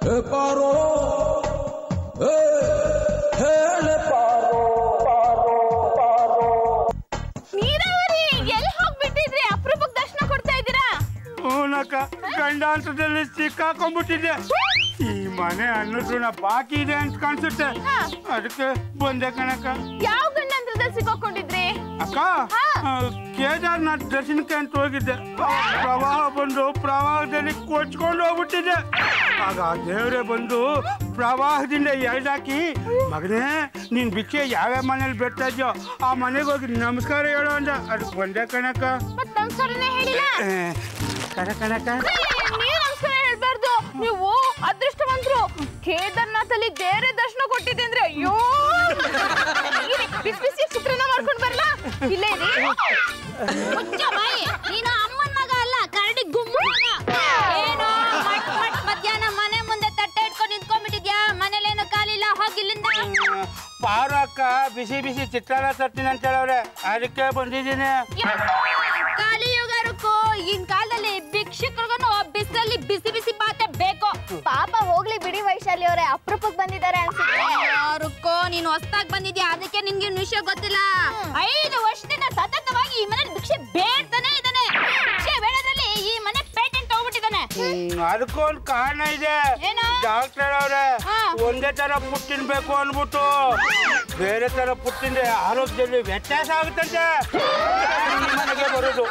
ಪಾರೋ ಏ, ಹೇಳೆ ಪಾರೋ ಪಾರೋ ಪಾರೋ ನೀರಾವರಿ ಎಲ್ಲಿ ಹೋಗ್ಬಿಟ್ಟಿದ್ರಿ ಅಪರೂಪಕ್ಕೆ ದರ್ಶನ ಕೊಡ್ತಾ ಇದ್ದೀರಾ ಹೂನಕ್ಕ ಗಂಡಾಂತದಲ್ಲಿ ಸಿಕ್ಕಾಕೊಂಡ್ಬಿಟ್ಟಿದ್ದೆ ಈ ಮನೆ ಅನ್ನೋದ್ರ ಬಾಕಿ ಇದೆ ಅಂತ ಕಾಣಿಸುತ್ತೆ ಅದಕ್ಕೆ ಬಂದೆ ಕಣಕ್ಕ ಯಾವ ಗಂಡಂತ್ರದಲ್ಲಿ ಸಿಕ್ಕಾಕೊಂಡಿದ್ರಿ ಅಕ್ಕ ಆ, ಕೇದಾರ್ನಾಥ್ ದರ್ಶನಕ್ಕೆ ಅಂತ ಹೋಗಿದ್ದೆ ಪ್ರವಾಹ ಬಂದು ಪ್ರವಾಹದಲ್ಲಿ ಕೊಚ್ಕೊಂಡು ಹೋಗ್ಬಿಟ್ಟಿದ್ದೆ ಆಗ ಆ ದೇವರೇ ಬಂದು ಪ್ರವಾಹದಿಂದ ಎಳ್ದಾಕಿ ಮಗನೇ ನೀನ್ ಭಿಕ್ಷೆ ಯಾವ್ಯಾವ ಮನೇಲಿ ಬಿಡ್ತಾ ಇದ್ಯೋ ಆ ಮನೆಗೆ ಹೋಗಿ ನಮಸ್ಕಾರ ಹೇಳೋ ಅಂದ ಅದಕ್ಕೆ ಬಂದೆ ಕಣಕ್ಕ ಮತ್ ನಮಸ್ಕಾರನೇ ಹೇಳಿಲ್ಲ ಏ, ಕಣ ಕಣಕ್ಕ ನೀವು ನಮಸ್ಕಾರ ಹೇಳ್ಬಾರ್ದು ನೀವು ಅದೃಷ್ಟವಂತರು ಕೇದಾರ್ನಾಥ್ ಅಲ್ಲಿ ಬೇರೆ ದರ್ಶನ ಕೊಟ್ಟಿದ್ದೆ ಅಂದ್ರೆ ಅಯ್ಯೋ ಇರಿ, ಬಿಸಿ ಬಿಸಿ ಚಿತ್ರಾನ್ನ ಮಾಡ್ಕೊಂಡ್ ಬರ್ಲಾ ಇಲ್ಲೇ ರೀ ಮುಚ್ಚ ಬಾಯಿ ನೀನು ಅಮ್ಮನ ಮಗ ಅಲ್ಲ ಕರಡಿ ಗುಮ್ಮ ಮಗ ಏನೋ ಮಟ್ ಮಟ್ ಮಧ್ಯಾಹ್ನ ಮನೆ ಮುಂದೆ ತಟ್ಟೆ ಇಟ್ಕೊಂಡು ನಿಂತ್ಕೊಂಡ್ಬಿಟ್ಟಿದ್ಯಾ ಮನೇಲೇನು ಕಾಲಿಲ್ಲ ಹೋಗಿಲ್ಲಿಂದ ಪಾರು ಅಕ್ಕ ಬಿಸಿ ಬಿಸಿ ಚಿತ್ರಾನ್ನ ತರ್ತೀನಿ ಅಂತ ಹೇಳವ್ರೆ ಅದಕ್ಕೆ ಬಂದಿದ್ದೀನಿ ಕಾಲಿಯುಗರಕ್ಕೂ ಈಗಿನ ಕಾಲದಲ್ಲಿ ಭಿಕ್ಷುಕರಿಗೂ ಬಿಸಿಲಲ್ಲಿ ಬಿಸಿ ಬಿಸಿ ಪಾತೆ ಬೇಕು ಪಾಪ ಹೋಗ್ಲಿ ಬಿಡಿ ವೈಶಾಲಿ ಅವರೇ ಅಪರೂಪಕ್ಕೆ ಬಂದಿದ್ದಾರೆ ಅನ್ಸುತ್ತೆ ಯಾರಕ್ಕೋ ನೀನು ಹೊಸ್ದಾಗ್ ಬಂದಿದ್ಯಾ ಅದಕ್ಕೆ ನಿನ್ಗೆ ಇನ್ನು ವಿಷಯ ಗೊತ್ತಿಲ್ಲ ಐದು ವರ್ಷದಿಂದ ಸತತವಾಗಿ ಈ ಮನೆ ಭಿಕ್ಷೆ ಬೇಡ್ತಾನೆ ಇದ್ದಾನೆ ಭಿಕ್ಷೆ ಬೇಡದ್ರಲ್ಲಿ ಈ ಮನೆ ಪೇಟೆಂಟ್ ತಗೊಂಡ್ಬಿಟ್ಟಿದ್ದಾನೆ ಹ್ಮ್, ಅದಕ್ಕೂ ಒಂದು ಕಾರಣ ಇದೆ ಏನು? ಡಾಕ್ಟರ್ ಅವ್ರೆ ಹಾ. ಒಂದೇ ತರ ಪುಟ್ ತಿನ್ಬೇಕು ಅನ್ಬಿಟ್ಟು ಬೇರೆ ತರ ಪುಟ್ ತಿಂದ್ರೆ ಆರೋಗ್ಯದಲ್ಲಿ ವ್ಯತ್ಯಾಸ ಆಗುತ್ತಂತೆ ಈ ಮನೆಗೆ ಬರೋದು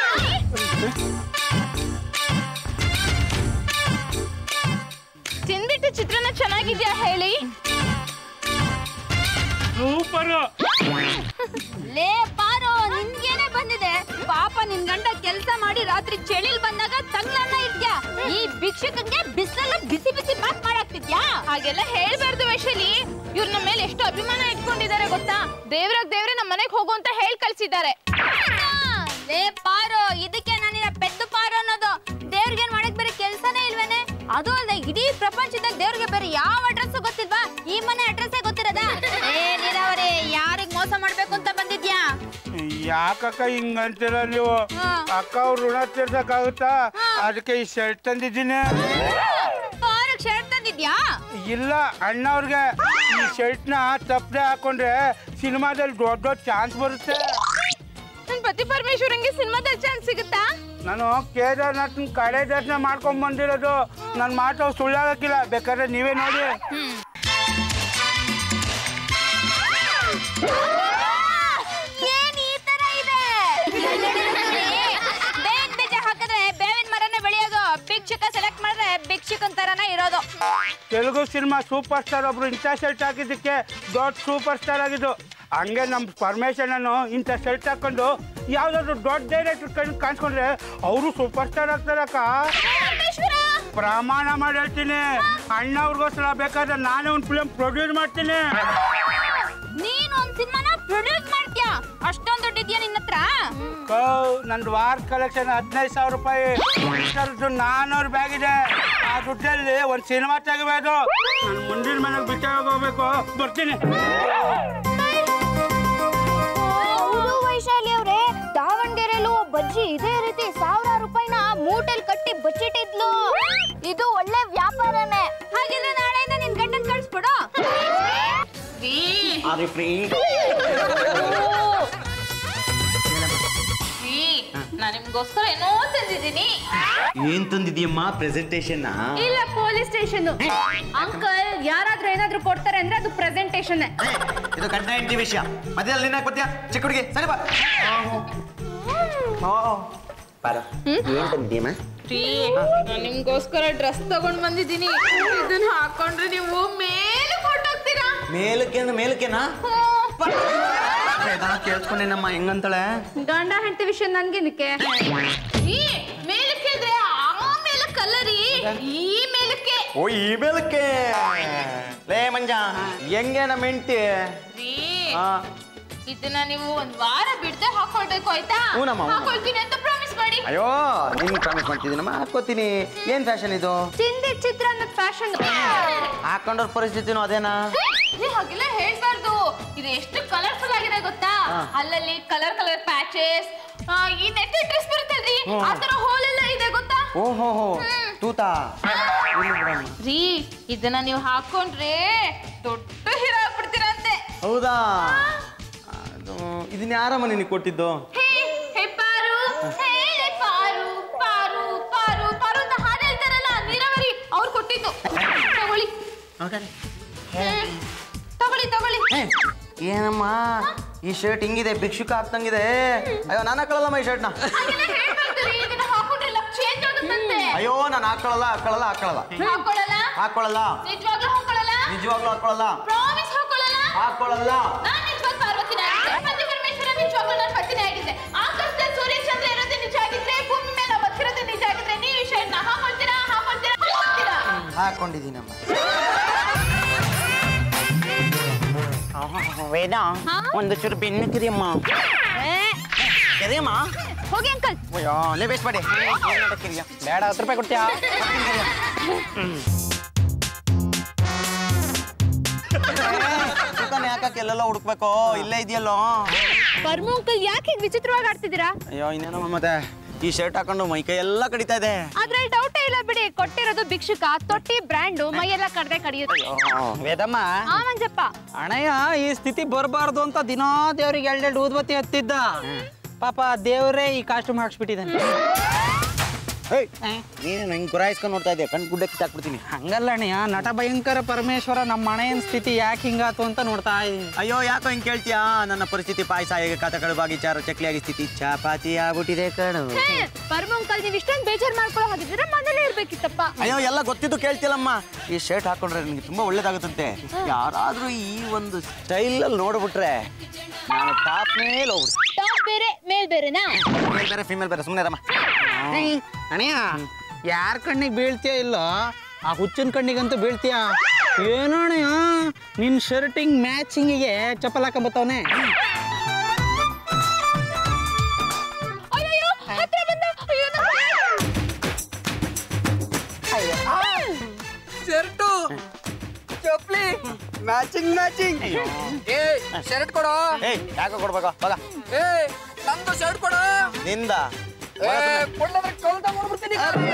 ತಿಂದ್ಬಿಟ್ಟು ಚಿತ್ರಾನ್ನ ಚೆನ್ನಾಗಿದ್ಯಾ ಹೇಳಿ ಸೂಪರ್ ಲೇ ಪಾರೋ ನಿನ್ಗೇನೆ ಬಂದಿದೆ ಪಾಪ ನಿನ್ ಗಂಡ ಕೆಲ್ಸ ಮಾಡಿ ರಾತ್ರಿ ಚಳಿಲ್ ಬಂದಾಗ ತಂಗ್ಲನ್ನ ಇದ್ಯಾ ಈ ಭಿಕ್ಷುಕಂಗೆ ಬಿಸಿಲಲ್ಲ ಬಿಸಿ ಬಿಸಿ ಬಾತ್ ಮಾಡಾಕ್ತಿದ್ಯಾ ಹಾಗೆಲ್ಲ ಹೇಳ್ಬಾರ್ದು ವೈಶಾಲಿ ಇವ್ರ ನಮ್ಮ ಮೇಲೆ ಎಷ್ಟು ಅಭಿಮಾನ ಇಟ್ಕೊಂಡಿದ್ದಾರೆ ಗೊತ್ತಾ ದೇವ್ರಾಗ ದೇವ್ರೆ ನಮ್ಮ ಮನೆಗೆ ಹೋಗು ಅಂತ ಹೇಳಿ ಕಳ್ಸಿದ್ದಾರೆ ಲೇ ಪಾರೋ ಇದಕ್ಕೆ ನಾನಿನ ಪೆದ್ದು ಪಾರೋ ಅನ್ನೋದು ದೇವ್ರಿಗೇನ್ ಮಾಡಕ್ ಬೇರೆ ಕೆಲ್ಸನೇ ಇಲ್ವೇನೆ ಅದು ಅಲ್ಲದೆ ಇಡೀ ಪ್ರಪಂಚದಾಗ ದೇವ್ರಿಗೆ ಬೇರೆ ಯಾವ ಅಡ್ರೆಸ್ ಗೊತ್ತಿಲ್ವಾ ಈ ಮನೆ ಅಡ್ರೆಸ್ಸೇ ಗೊತ್ತಿರದ ಏ ನೀರಾವರಿ ಯಾರಿಗ್ ಮೋಸ ಮಾಡ್ಬೇಕು ಅಂತ ಬಂದಿದ್ಯಾ ಯಾಕಕ್ಕ ಹಿಂಗಂತೀರ ನೀವು ಹಾ. ಅಕ್ಕ ಅವ್ರ ಋಣ ತೀರ್ಸಕ್ಕಾಗುತ್ತಾ ಅದಕ್ಕೆ ಈ ಶರ್ಟ್ ತಂದಿದ್ದೀನಿ ಪಾರಕ್ ಶರ್ಟ್ ತಂದಿದ್ಯಾ ಇಲ್ಲ ಅಣ್ಣವ್ರಿಗೆ ಈ ಶರ್ಟ್ನ ತಪ್ಪದೆ ಹಾಕೊಂಡ್ರೆ ಸಿನಿಮಾದಲ್ಲಿ ದೊಡ್ಡ ದೊಡ್ಡ ಚಾನ್ಸ್ ಬರುತ್ತೆ ನನ್ ಪತಿ ಪರಮೇಶ್ವರಂಗೆ ಸಿನಿಮಾದಲ್ಲಿ ಚಾನ್ಸ್ ಸಿಗುತ್ತಾ ನಾನು ಕೇದಾರ್ನಾಥ್ನ ಕಡೆ ದರ್ಶನ ಮಾಡ್ಕೊಂಡ್ ಬಂದಿರೋದು ನನ್ನ ಮಾತು ಸುಳ್ಳಾಗಕ್ಕಿಲ್ಲ ಬೇಕಾದ್ರೆ ನೀವೇ ನೋಡಿ ಏನ್ ಈ ತರ ಇದೆ ಬೇವಿನ ಬೀಜ ಹಾಕಿದ್ರೆ ಬೇವಿನ ಮರನೇ ಬೆಳೆಯೋದು ಭಿಕ್ಷುಕ ಸೆಲೆಕ್ಟ್ ಮಾಡಿದ್ರೆ ಭಿಕ್ಷುಕನ್ ತರನ ಇರೋದು ತೆಲುಗು ಸಿನಿಮಾ ಸೂಪರ್ ಸ್ಟಾರ್ ಒಬ್ರು ಇಂಥ ಶರ್ಟ್ ಹಾಕಿದ್ದಕ್ಕೆ ದೊಡ್ಡ ಸೂಪರ್ ಸ್ಟಾರ್ ಆಗಿದ್ದು ಹಂಗೆ ನಮ್ಮ ಪರ್ಮೇಶನ್ ಅನ್ನು ಇಂಥ ಶರ್ಟ್ ಹಾಕೊಂಡು ಯಾವ್ದಾದ್ರು ದೊಡ್ಡ ಡೈರೆಕ್ಟರ್ ಕಣ್ ಕಾಣಿಸ್ಕೊಂಡ್ರೆ ಅವರು ಸೂಪರ್ ಸ್ಟಾರ್ ಆಗ್ತಾರಕ್ಕ ಪ್ರಮಾಣ ಮಾಡಿ ಹೇಳ್ತೀನಿ ಅಣ್ಣವ್ರಿಗೋಸ್ಕರ ಬೇಕಾದ್ರೆ ನಾನೇ ಒಂದು ಫಿಲಮ್ ಪ್ರೊಡ್ಯೂಸ್ ಮಾಡ್ತೀನಿ ನೀನ್ ಒಂದ್ ಸಿನಿಮಾನ ಪ್ರೊಡ್ಯೂಸ್ ಮಾಡ್ತೀಯಾ ಅಷ್ಟೊಂದ್ ದುಡ್ಡಿದ್ಯಾ ನಿನ್ನ ಹತ್ರ ಕೌ ನಂದು ವಾರ ಕಲೆಕ್ಷನ್ ಹದಿನೈದು ಸಾವಿರ ರೂಪಾಯಿ ಇಷ್ಟರದ್ದು ನಾನ್ನೂರು ಬ್ಯಾಗ್ ಇದೆ ಆ ದುಡ್ಡಲ್ಲಿ ಒಂದು ಸಿನಿಮಾ ತೆಗಿಬೋದು ನಾನು ಮುಂದಿನ ಮನೆಗೆ ಬಿಟ್ಟು ಹೋಗ್ಬೇಕು ಬರ್ತೀನಿ ಹೌದು ವೈಶಾಲಿ ಅವರೇ ದಾವಣಗೆರೆಯಲ್ಲೂ ಬಜ್ಜಿ ಇದೇ ರೀತಿ ಸಾವಿರಾರು ರೂಪಾಯಿನ ಮೂಟೆಲ್ ಕಟ್ಟಿ ಬಚ್ಚಿಟ್ಟಿದ್ಲು ಇದು ಒಳ್ಳೆ ವ್ಯಾಪಾರನೇ ಹಾಗಿದ್ರೆ ನಾಳೆಯಿಂದ ನಿನ್ ಗಂಡನ್ ಕಳ್ಸ್ಬಿಡು ಆರ್ ಯು ಫ್ರೀ ನಾನು ನಿಮ್ಗೋಸ್ಕರ ಏನೋ ತಂದಿದ್ದೀನಿ ಏನ್ ತಂದಿದ್ಯಮ್ಮ ಪ್ರೆಸೆಂಟೇಶನ್ ಇಲ್ಲ ಪೊಲೀಸ್ ಸ್ಟೇಷನ್ ಅಂಕಲ್ ಯಾರಾದ್ರೂ ಏನಾದ್ರೂ ಕೊಡ್ತಾರೆ ಅಂದ್ರೆ ಅದು ಪ್ರೆಸೆಂಟೇಷನ್ ಇದು ಗಂಡ ಹೆಂಡತಿ ವಿಷಯ ಮಧ್ಯದಲ್ಲಿ ನೀನ್ ಬರ್ತೀಯಾ ಚಿಕ್ಕ ಹುಡುಗಿ ಸರಿ ಬಾ ಬಾರ ಏನ್ ತಂದಿದ್ಯಮ್ಮ ನಾನು ನಿಮ್ಗೋಸ್ಕರ ಡ್ರೆಸ್ ತಗೊಂಡ್ ಬಂದಿದ್ದೀನಿ ಇದನ್ನ ಹಾಕೊಂಡ್ರೆ ನೀವು ಮೇಲೆ ಹೊರಟೋಗ್ತೀರಾ ಮೇಲಕ್ಕೆ ಅಂದ್ರೆ ಮೇಲಕ್ಕೆನಾ ಕೇಳಿಸ್ಕೊಂಡೇನಮ್ಮ ಹೆಂಗಂತಾಳೆ ಗಂಡ ಹೆಂಡತಿ ವಿಷಯ ನನ್ಗೇನಕ್ಕೆ ಮೇಲಕ್ಕೆ ಇದ್ರೆ ಆ ಮೇಲಕ್ಕಲ್ಲರಿ ಈ ಮೇಲಕ್ಕೆ ಓ ಈ ಮೇಲಕ್ಕೆ ಲೇ ಮಂಜ ಹೆಂಗೆ ನಮ್ಮ ಹೆಂಡತಿ ರೀ ಹಾ ಇದನ್ನ ನೀವು ಒಂದ್ ವಾರ ಬಿಡದೆ ಹಾಕೊಳ್ಬೇಕು ಆಯ್ತಾ ಹೂನಮ್ಮ, ಹೂನಮ್ಮ. ಹಾಕೊಳ್ತೀನಿ ಅಂತ ಪ್ರಾಮಿಸ್ ಮಾಡಿ ಅಯ್ಯೋ ನಿನ್ ಪ್ರಾಮಿಸ್ ಮಾಡ್ತಿದ್ದೀನಮ್ಮ ಹಾಕೋತೀನಿ ಏನ್ ಫ್ಯಾಷನ್ ಇದು ತಿಂದಿ ಚಿತ್ರಾನ್ನದ ಫ್ಯಾಷನ್ ಹಾಕೊಂಡವ್ರ ಪರಿಸ್ಥಿತಿನೂ ಅದೇನಾ ಹಾಗೆಲ್ಲ ಹೇಳ್ಬಾರ್ದು ಇದು ಎಷ್ಟು ಕಲರ್ಫುಲ್ ಆಗಿದೆ ಗೊತ್ತಾ ಅಲ್ಲಲ್ಲಿ ಕಲರ್ ಕಲರ್ ಪ್ಯಾಚಸ್ ಈ ನೆಟ್ ಡ್ರೆಸ್ ಬರುತ್ತಲ್ರಿ ಆ ತರ ಹೋಲ್ ಎಲ್ಲ ಇದೆ ಗೊತ್ತಾ ಓಹೋ ತೂತಾ ರೀ ಇದನ್ನ ನೀವು ಹಾಕೊಂಡ್ರೆ ದೊಡ್ಡ ಹೀರೋ ಆಗ್ಬಿಡ್ತೀರಂತೆ ಹೌದಾ ಅದು ಇದನ್ನ ಯಾರಮ್ಮ ನಿನಗೆ ಕೊಟ್ಟಿದ್ದು ಹೇ ಹೇ ಪಾರು ಹೇ ಪಾರು ಪಾರು ಪಾರು ಪಾರು ಅಂತ ಹಾಡು ಹೇಳ್ತಾರಲ್ಲ ನೀರಾವರಿ ಅವ್ರು ಕೊಟ್ಟಿದ್ದು ತಗೊಳ್ಳಿ ಹ್ಮ್. ತಗೊಳ್ಳಿ ತಗೊಳ್ಳಿ ಏ, ಏನಮ್ಮ ಈ ಶರ್ಟ್ ಹಿಂಗಿದೆ ಭಿಕ್ಷುಕ ಆಗ್ತಂಗಿದೆ ಅಯ್ಯೋ ನಾನು ಹಾಕೊಳ್ಳಲ್ಲಮ್ಮ ಈ ಶರ್ಟ್ನ ಹಾಗೆಲ್ಲ ಹೇಳ್ಬಾರ್ದು ರೀ, ಇದನ್ನ ಹಾಕೊಂಡ್ರೆ ಲಕ್ ಚೇಂಜ್ ಆಗುತ್ತಂತೆ ಅಯ್ಯೋ ನಾನು ಹಾಕೊಳ್ಳಲ್ಲ ಹಾಕೊಳ್ಳಲ್ಲ ಹಾಕೊಳ್ಳಲ್ಲ ಹಾಕೊಳ್ಳಲ್ಲ ಹಾಕೊಳ್ಳಲ್ಲ ನಿಜವಾಗ್ಲೂ ಹಾಕೊಳ್ಳಲ್ಲ ನಿಜವಾಗ್ಲೂ ಹಾಕೊಳ್ಳಲ್ಲ ಪ್ರಾಮಿಸ್ ಹಾಕೊಳ್ಳಲ್ಲ ಹಾಕೊಳ್ಳಲ್ಲ ನಾನ್ ನಿಜವಾಗ್ ಪಾರ್ವತಿನೇ ಆಗಿದ್ದೆ ಪತಿ ಪರಮೇಶ್ವರ ನಿಜವಾಗ್ಲೂ ನನ್ನ ಪತಿನೇ ಆಗಿದ್ದೆ ಆಕಾಶದಲ್ಲಿ ಸೂರ್ಯ ಚಂದ್ರ ಇರೋದೇ ನಿಜ ಆಗಿದ್ರೆ ಭೂಮಿ ಮೇಲೆ ನಾವು ಬದುಕಿರೋದೇ ನಿಜ ಆಗಿದ್ರೆ ನೀವು ಈ ಶರ್ಟ್ನ ಹಾಕೊಳ್ತೀರಾ ಹಾಕೊಳ್ತೀರಾ ಹಾಕೊಳ್ತೀರಾ ಹಾಕೊಂಡಿದ್ದೀನಮ್ಮ ವೇದ ಒಂದು ಚೂರು ಬೆನ್ನು ಕಿರಿಯಮ್ಮ ಕಿರಿಯಮ್ಮ ಹೋಗಿ ಅಂಕಲ್ ಅಯ್ಯೋ ಅಲ್ಲೇ ಬೇಸ್ಬೇಡಿ ಕಿರಿಯ ಬೇಡ ಹತ್ತು ರೂಪಾಯಿ ಕೊಡ್ತೀಯಾ ಚಿಕನ್ ಯಾಕಕ್ಕೆ ಎಲ್ಲೆಲ್ಲ ಹುಡುಕ್ಬೇಕು ಇಲ್ಲೇ ಇದೆಯಲ್ಲೋ ಪರ್ಮು ಅಂಕಲ್ ಯಾಕೆ ಹೀಗ್ ವಿಚಿತ್ರವಾಗಿ ಆಡ್ತಿದ್ದೀರಾ ಅಯ್ಯೋ ಇನ್ನೇನೋ ಮತ್ತೆ ಈ ಶರ್ಟ್ ಹಾಕೊಂಡು ಮೈ ಕೈ ಎಲ್ಲ ಕಡಿತಾ ಇದೆ ಅದ್ರಲ್ಲಿ ಡೌಟೇ ಇಲ್ಲ ಬಿಡಿ ಕೊಟ್ಟಿರೋದು ಭಿಕ್ಷುಕ ತೊಟ್ಟಿ ಬ್ರ್ಯಾಂಡು ಮೈಯೆಲ್ಲ ಕಡ್ದೆ ಕಡಿಯುತ್ತೆ ವೇದಮ್ಮ ಆ ಮಂಜಪ್ಪ ಅಣ್ಣಯ್ಯ ಈ ಸ್ಥಿತಿ ಬರಬಾರ್ದು ಅಂತ ದಿನಾ ದೇವ್ರಿಗೆ ಎರಡೆರಡು ಊದ್ಬತ್ತಿ ಹತ್ತಿದ್ದ ಪಾಪ ದೇವರೇ ಈ ಕಾಸ್ಟ್ಯೂಮ್ ಹಾಕ್ಸ್ಬಿಟ್ಟಿದ್ದಾನೆ ನೀನು ಹಿಂಗೆ ಗುರಾಯಿಸ್ಕೊಂಡು ನೋಡ್ತಾ ಇದೆಯಾ ಕಣ್ ಗುಡ್ಡ ಕಿತ್ತಾಕ್ಬಿಡ್ತೀನಿ ಹಂಗಲ್ಲ ಅಣ್ಣಯ್ಯ ನಟ ಭಯಂಕರ ಪರಮೇಶ್ವರ ನಮ್ಮ ಅಣ್ಣಯ್ಯನ ಸ್ಥಿತಿ ಯಾಕೆ ಹಿಂಗಾತು ಅಂತ ನೋಡ್ತಾ ಇದೀನಿ ಅಯ್ಯೋ ಯಾಕೋ ಹಿಂಗೆ ಕೇಳ್ತೀಯಾ ನನ್ನ ಪರಿಸ್ಥಿತಿ ಪಾಯಸ ಹೇಗೆ ಕಾತ ಕಡುಬಾಗಿ ಚಾರು ಚಕ್ಲಿಯಾಗಿ ಸ್ಥಿತಿ ಚಾಪಾತಿ ಆಗ್ಬಿಟ್ಟಿದೆ ಕಣು ಪರ್ಮು ಅಂಕಲ್ ನೀವು ಇಷ್ಟೊಂದು ಬೇಜಾರ್ ಮಾಡ್ಕೊಳ್ಳೋ ಹಾಗಿದ್ರೆ ಮನೇಲೇ ಇರ್ಬೇಕಿತ್ತಪ್ಪ ಅಯ್ಯೋ ಎಲ್ಲ ಗೊತ್ತಿದ್ದು ಕೇಳ್ತಿಲ್ಲಮ್ಮ ಈ ಶರ್ಟ್ ಹಾಕೊಂಡ್ರೆ ನಿಮಗೆ ತುಂಬಾ ಒಳ್ಳೇದಾಗುತ್ತಂತೆ ಯಾರಾದ್ರೂ ಈ ಒಂದು ಸ್ಟೈಲಲ್ಲಿ ನೋಡ್ಬಿಟ್ರೆ ನಾನು ಟಾಪ್ ಮೇಲೆ ಹೋಗ್ಬಿಡ್ತೀನಿ ಟಾಪ್ ಬೇರೆ ಮೇಲ್ ಬೇರೆನಾ ಮೇಲ್ ಬೇರೆ ಫಿಮೇಲ್ ಬೇರೆ ಸುಮ್ಮನೆ ರಮ್ಮ ಅಣ್ಣಯ್ಯ ಯಾರ ಕಣ್ಣಿಗೆ ಬೀಳ್ತೀಯ ಇಲ್ಲೋ ಆ ಹುಚ್ಚಿನ ಕಣ್ಣಿಗಂತೂ ಬೀಳ್ತೀಯ ಏನೋ ಅಣ್ಣಯ್ಯ ನಿನ್ನ ಶರ್ಟಿಂಗ್ ಮ್ಯಾಚಿಂಗಿಗೆ ಚಪ್ಪಲ್ ಹಾಕೊಂಬತ್ತವನೆ ಅಯ್ಯೋ ಹತ್ರ ಬಂದ ಅಯ್ಯೋ ಶರ್ಟು ಚಪ್ಪಲಿ ಮ್ಯಾಚಿಂಗ್ ಮ್ಯಾಚಿಂಗ್ ಏ ಶರ್ಟ್ ಕೊಡೋ ಏಯ್ ಯಾಕೆ ಕೊಡ್ಬೇಕು ಬಗ ಏ ನಂದು ಶರ್ಟ್ ಕೊಡೋ ನಿಂದ ಕೊಳ್ಳದ್ರೆ ಕಲ್ ತಗೊಂಡ್ಬಿಡ್ತೀನಿ